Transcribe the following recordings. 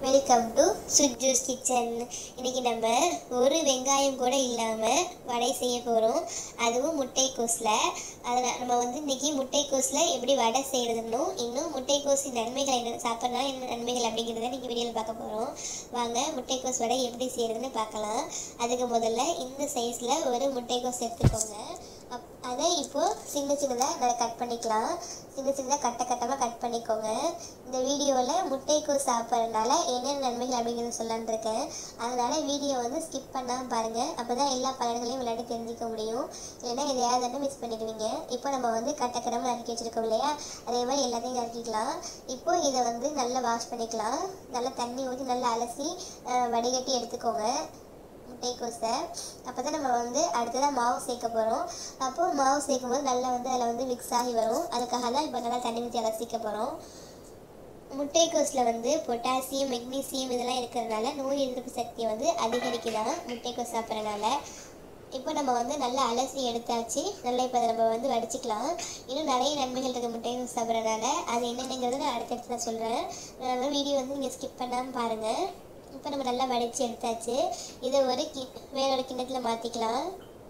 welcome to சுட் juice kitchen இன்னைக்கு நம்ம ஒரு வெங்காயம் கூட இல்லாமல் வடை செய்ய போகிறோம் அதுவும் முட்டைக்கோஸில் அதில் நம்ம வந்து இன்னைக்கு முட்டைக்கோஸில் எப்படி வடை செய்கிறதுன்னும் இன்னும் முட்டைக்கோஸின் நன்மைகள் என்ன சாப்பிட்றதுனால என்ன நன்மைகள் அப்படிங்கிறத இன்னைக்கு வீடியோவில் பார்க்க போகிறோம் வாங்க முட்டைக்கோஸ் வடை எப்படி செய்கிறதுன்னு பார்க்கலாம் அதுக்கு முதல்ல இந்த சைஸில் ஒரு முட்டைக்கோஸ் எடுத்துக்கோங்க அப் அதை இப்போது சின்ன சின்னதாக நல்லா கட் பண்ணிக்கலாம் சின்ன சின்னதாக கட்ட கட்டமாக கட் பண்ணிக்கோங்க இந்த வீடியோவில் முட்டைக்கோஸ் சாப்பிட்றதுனால என்னென்ன நன்மைகள் அப்படிங்கிறத சொல்லலான்னு இருக்கேன் அதனால் வீடியோ வந்து ஸ்கிப் பண்ணாமல் பாருங்கள் அப்போ தான் எல்லா பலன்களையும் விளையாட்டு தெரிஞ்சிக்க முடியும் இல்லைன்னா எதையாவது வந்து மிஸ் பண்ணிடுவீங்க இப்போ நம்ம வந்து கட்டக்கடமாக நறுக்கி வச்சுருக்கோம் இல்லையா அதே மாதிரி எல்லாத்தையும் நறுக்கிக்கலாம் இப்போ இதை வந்து நல்லா வாஷ் பண்ணிக்கலாம் நல்லா தண்ணி ஊற்றி நல்லா அலசி அஹ், வடிகட்டி எடுத்துக்கோங்க முட்டைக்கோஸை அப்போ தான் நம்ம வந்து அடுத்ததாக மாவு சேர்க்க போகிறோம் அப்போ மாவு சேர்க்கும் போது நல்லா வந்து அதில் வந்து மிக்ஸ் ஆகி வரும் அதுக்காக தான் இப்போ நல்லா தண்ணி ஊற்றி அலசிக்க போகிறோம் முட்டைக்கோஸில் வந்து பொட்டாசியம் மெக்னீசியம் இதெல்லாம் இருக்கிறதுனால நோய் எதிர்ப்பு சக்தியை வந்து அதிகரிக்குதான் முட்டைக்கோஸ் சாப்பிட்றதுனால இப்போ நம்ம வந்து நல்லா அலசி எடுத்தாச்சு நல்லா இப்போ அதை நம்ம வந்து வடிச்சிக்கலாம் இன்னும் நிறைய நன்மைகள் இருக்குது முட்டைக்கோஸ் சாப்பிட்றதுனால அது என்னென்னங்கிறத நான் அடுத்தடுத்து நான் சொல்கிறேன் வீடியோ வந்து நீங்கள் ஸ்கிப் பண்ணாமல் பாருங்கள் இப்போ நம்ம நல்லா வடித்து எடுத்தாச்சு இதை ஒரு கி வேற ஒரு கிண்ணத்தில் மாற்றிக்கலாம்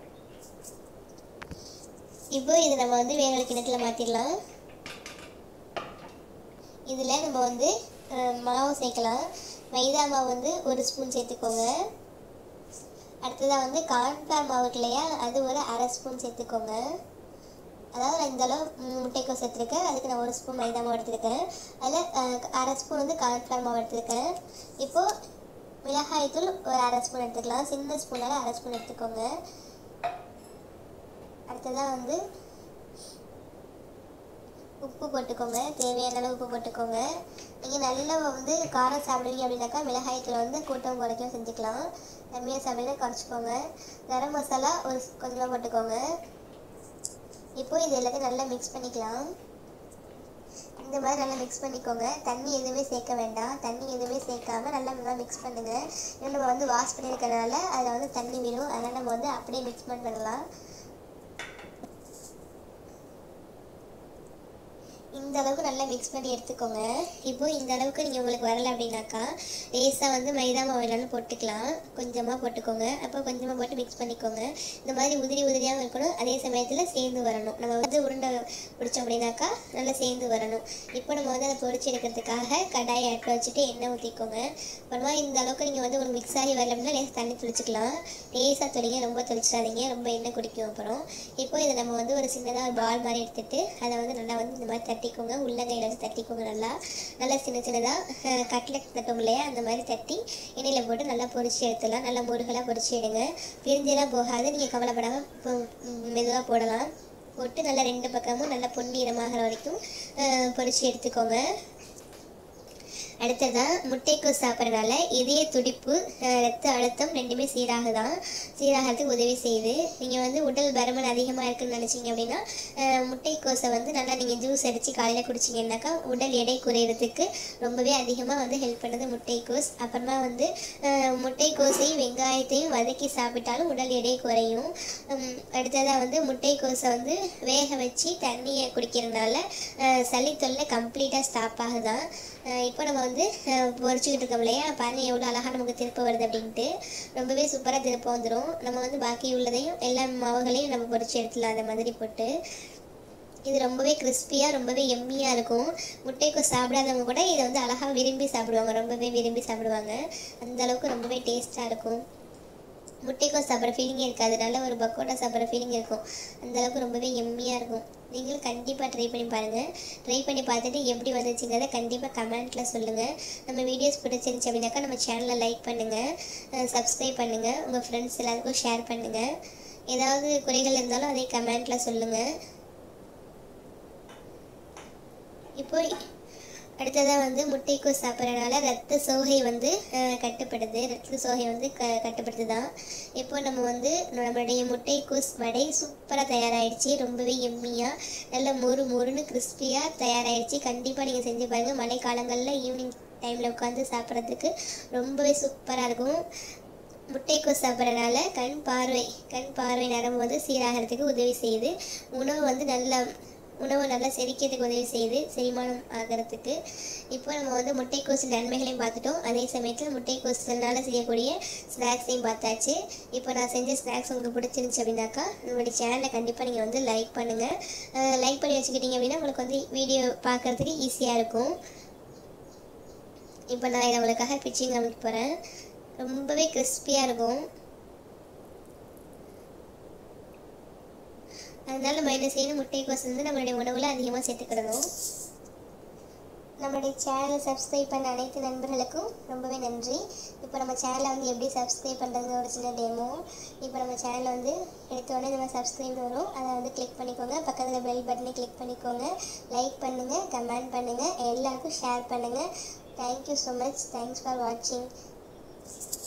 இப்போ இதை நம்ம வந்து வேற ஒரு கிண்ணத்தில் மாற்றிடலாம் இதில் நம்ம வந்து அஹ், மாவு சேர்க்கலாம் மைதா மாவு வந்து ஒரு ஸ்பூன் சேர்த்துக்கோங்க அடுத்ததாக வந்து கார்ன்ஃப்ளவர் மாவு இருக்கு இல்லையா அது ஒரு அரை ஸ்பூன் சேர்த்துக்கோங்க அதாவது நான் இந்த அளவு ம், முட்டைக்கோஸ் எடுத்திருக்கேன் அதுக்கு நான் ஒரு ஸ்பூன் மைதா மாவு எடுத்திருக்கேன் அதில் அஹ், அரை ஸ்பூன் வந்து கார்ன்ஃப்ளவர் மாவு எடுத்திருக்கேன் இப்போது மிளகாய்த்தூள் ஒரு அரை ஸ்பூன் எடுத்துக்கலாம் சின்ன ஸ்பூனால் அரை ஸ்பூன் எடுத்துக்கோங்க அடுத்ததாக வந்து உப்பு போட்டுக்கோங்க தேவையான அளவு உப்பு போட்டுக்கோங்க நீங்கள் நல்லா வந்து காரம் சாப்பிடுவீங்க அப்படின்னாக்கா மிளகாய்த்தூள் வந்து கூட்டம் குறைக்கும் செஞ்சுக்கலாம் கம்மியாக சாப்பிடுங்க குறைச்சிக்கோங்க கரம் மசாலா ஒரு ஸ்- கொஞ்சமாக போட்டுக்கோங்க இப்போ இது எல்லாத்தையும் நல்லா மிக்ஸ் பண்ணிக்கலாம் இந்த மாதிரி நல்லா மிக்ஸ் பண்ணிக்கோங்க தண்ணி எதுவுமே சேர்க்க வேண்டாம் தண்ணி எதுவுமே சேர்க்காம நல்லா நல்லா மிக்ஸ் பண்ணுங்க ஏன்னா நம்ம வந்து வாஷ் பண்ணியிருக்கறனால அதில் வந்து தண்ணி விடும் அதனால் நம்ம வந்து அப்படியே மிக்ஸ் பண்ணலாம் இந்த அளவுக்கு நல்லா மிக்ஸ் பண்ணி எடுத்துக்கோங்க இப்போ இந்த அளவுக்கு நீங்கள் உங்களுக்கு வரல அப்படின்னாக்கா லேசாக வந்து மைதா மாவு வேணாலும் போட்டுக்கலாம் கொஞ்சமாக போட்டுக்கோங்க அப்போ கொஞ்சமாக போட்டு மிக்ஸ் பண்ணிக்கோங்க இந்த மாதிரி உதிரி உதிரியாகவும் இருக்கணும் அதே சமயத்தில் சேர்ந்து வரணும் நம்ம வந்து உருண்டை பிடிச்சோம் அப்படின்னாக்கா நல்லா சேர்ந்து வரணும் இப்போ நம்ம வந்து அதை பொரிச்சு எடுக்கிறதுக்காக கடாயை அடுப்பு வச்சுட்டு எண்ணெய் ஊற்றிக்கோங்க அப்புறமா இந்த அளவுக்கு நீங்கள் வந்து ஒரு மிக்ஸ் ஆகி வரல அப்படின்னா லேசாக தண்ணி தெளிச்சுக்கலாம் லேசாக தொளிங்க ரொம்ப தொளிச்சிடாதீங்க ரொம்ப எண்ணெய் குடிக்கும் அப்புறம் இப்போ இதை நம்ம வந்து ஒரு சின்னதாக ஒரு பால் மாதிரி எடுத்துட்டு அதை வந்து நல்லா வந்து இந்த மாதிரி தட்டிக்கோங்க உள்ளங்கையில் வச்சு தட்டிக்கோங்க நல்லா நல்லா சின்ன சின்னதாக கட்லெட் தட்டும் இல்லையா அந்த மாதிரி தட்டி எண்ணெயில் போட்டு நல்லா பொரிச்சு எடுத்துடலாம் நல்லா முருகலாக பொரிச்சு எடுங்க பிரிஞ்செல்லாம் போகாது நீங்கள் கவலைப்படாமல் மெதுவாக போடலாம் போட்டு நல்லா ரெண்டு பக்கமும் நல்லா பொன்னிறமாகிற வரைக்கும் அஹ், பொரிச்சு எடுத்துக்கோங்க அடுத்ததாக முட்டைக்கோஸ் சாப்பிட்றதுனால இதய துடிப்பு அஹ், ரத்த அழுத்தம் ரெண்டுமே சீராக தான் சீராகிறதுக்கு உதவி செய்யுது நீங்கள் வந்து உடல் பருமன் அதிகமாக இருக்குன்னு நினச்சிங்க அப்படின்னா அஹ், முட்டைக்கோஸை வந்து நல்லா நீங்கள் ஜூஸ் அடித்து காலையில் குடிச்சிங்கன்னாக்கா உடல் எடை குறையிறதுக்கு ரொம்பவே அதிகமாக வந்து ஹெல்ப் பண்ணுது முட்டைக்கோஸ் அப்புறமா வந்து அஹ், முட்டைக்கோஸையும் வெங்காயத்தையும் வதக்கி சாப்பிட்டாலும் உடல் எடை குறையும் உம், அடுத்ததாக வந்து முட்டைக்கோஸை வந்து வேக வச்சு தண்ணியை குடிக்கிறதுனால அஹ், சளி தொல்லை கம்ப்ளீட்டாக ஸ்டாப் ஆகுதான் அஹ் இப்போ நம்ம வந்து அஹ், பொரிச்சுக்கிட்டு இருக்கோம் இல்லையா பாருங்க எவ்வளோ அழகாக நமக்கு திருப்ப வருது அப்படின்ட்டு ரொம்பவே சூப்பராக திருப்ப வந்துடும் நம்ம வந்து பாக்கி உள்ளதையும் எல்லா மாவுகளையும் நம்ம பொரிச்சு எடுத்துடலாம் அந்த மாதிரி போட்டு இது ரொம்பவே கிறிஸ்பியாக ரொம்பவே எம்மியாக இருக்கும் முட்டைக்கோஸ் சாப்பிடாதவங்க கூட இதை வந்து அழகாக விரும்பி சாப்பிடுவாங்க ரொம்பவே விரும்பி சாப்பிடுவாங்க அந்த அளவுக்கு ரொம்பவே டேஸ்ட்டாக இருக்கும் முட்டைக்கோஸ் சாப்பிட்ற ஃபீலிங்கே இருக்காது நல்ல ஒரு பக்கோட்டா சாப்பிட்ற ஃபீலிங் இருக்கும் அந்த அளவுக்கு ரொம்பவே எம்மியாக இருக்கும் நீங்களும் கண்டிப்பாக ட்ரை பண்ணி பாருங்கள் ட்ரை பண்ணி பார்த்துட்டு எப்படி வந்துச்சுங்கிறத கண்டிப்பாக கமெண்ட்டில் சொல்லுங்கள் நம்ம வீடியோஸ் பிடிச்சிருந்துச்சு அப்படின்னாக்கா நம்ம சேனலை லைக் பண்ணுங்கள் சப்ஸ்கிரைப் பண்ணுங்கள் உங்கள் ஃப்ரெண்ட்ஸ் எல்லாருக்கும் ஷேர் பண்ணுங்கள் ஏதாவது குறைகள் இருந்தாலும் அதை கமெண்ட்டில் சொல்லுங்கள் இப்போ அடுத்ததாக வந்து முட்டைக்கோஸ் சாப்பிட்றதுனால ரத்த சோகை வந்து அஹ், கட்டுப்படுது ரத்த சோகை வந்து க கட்டுப்படுத்துதான் இப்போ நம்ம வந்து நம்மளுடைய முட்டைக்கோஸ் வடை சூப்பராக தயாராகிடுச்சு ரொம்பவே எம்மியாக நல்ல மொறு மொறுன்னு கிறிஸ்பியாக தயாராகிடுச்சு கண்டிப்பாக நீங்கள் செஞ்சு பாருங்கள் மழை காலங்களில் ஈவினிங் டைமில் உட்காந்து சாப்பிட்றதுக்கு ரொம்பவே சூப்பராக இருக்கும் முட்டைக்கோஸ் சாப்பிட்றதுனால கண் பார்வை கண் பார்வை நரம்பு வந்து சீராகிறதுக்கு உதவி செய்யுது உணவு வந்து நல்ல உணவு நல்லா செரிக்கிறதுக்கு உதவி செய்யுது செரிமானம் ஆகிறதுக்கு இப்போ நம்ம வந்து முட்டைக்கோஸ் நன்மைகளையும் பார்த்துட்டோம் அதே சமயத்தில் முட்டைக்கோஸ்னால செய்யக்கூடிய ஸ்நாக்ஸையும் பார்த்தாச்சு இப்போ நான் செஞ்ச ஸ்நாக்ஸ் உங்களுக்கு பிடிச்சிருந்துச்சு அப்படின்னாக்கா நம்மளுடைய சேனலை கண்டிப்பாக நீங்கள் வந்து லைக் பண்ணுங்கள் லைக் பண்ணி வச்சுக்கிட்டீங்க அப்படின்னா உங்களுக்கு வந்து வீடியோ பார்க்குறதுக்கு ஈஸியாக இருக்கும் இப்போ நான் இதை உங்களுக்காக பிச்சிங் காமிக்க போகிறேன் ரொம்பவே கிறிஸ்பியாக இருக்கும் அதனால நம்ம என்ன செய்யணும் முட்டைக்கோஸ் வந்து நம்மளுடைய உணவில் அதிகமாக சேர்த்துக்கிடணும் நம்மளுடைய சேனலை சப்ஸ்கிரைப் பண்ண அனைத்து நண்பர்களுக்கும் ரொம்பவே நன்றி இப்போ நம்ம சேனலை வந்து எப்படி சப்ஸ்கிரைப் பண்ணுறது ஒரு சின்ன டெமோ இப்போ நம்ம சேனலை வந்து எடுத்தோடனே நம்ம சப்ஸ்கிரைப் வரும் அதை வந்து கிளிக் பண்ணிக்கோங்க பக்கத்தில் பெல் பட்டனை கிளிக் பண்ணிக்கோங்க லைக் பண்ணுங்கள் கமெண்ட் பண்ணுங்கள் எல்லாருக்கும் ஷேர் பண்ணுங்கள் thank you so much thanks for வாட்சிங்